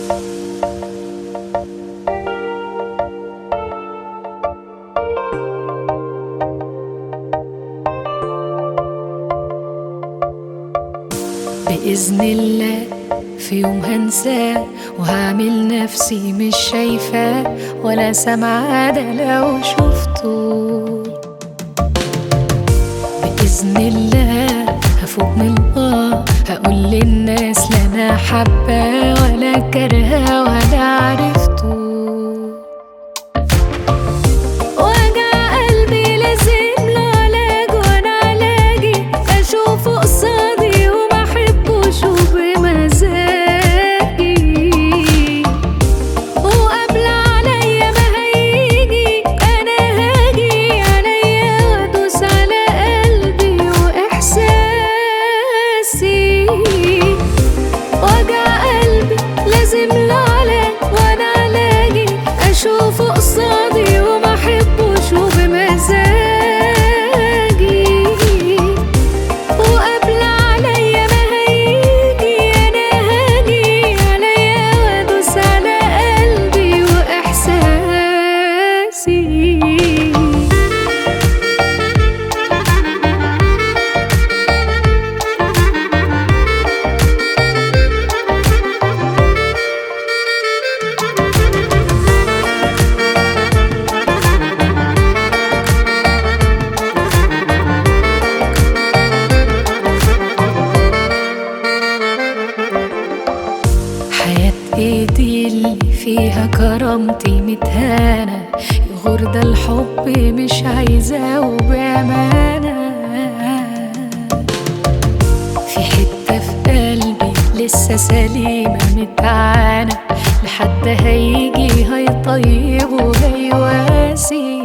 بإذن الله في يوم هنساه وهعمل نفسي مش شايفاه ولا سامعاه ده لو شفته بإذن الله هفوق من الآه هقول للناس لا أنا حباه ولا كارهاه ولا عرفته وجع قلبي لازم له علاج وانا علاجي اشوفه قصادي وما احبوش وبمزاجي وقبل عليا ما هيجي انا هاجي عليا وادوس على قلبي واحساسي وجع قلبي لازم له علاج وانا علاجي اشوفه قصادي وما احبوش وبمزاجي وقبل عليا ما هيجي انا هاجي عليا وادوس على قلبي واحساسي حياة ايدي اللي فيها كرامتي متهانة يغور ده الحب مش عايزاه وبأمانة في حتة في قلبي لسه سليمة متعانة لحد هيجي هيطيب وهيواسي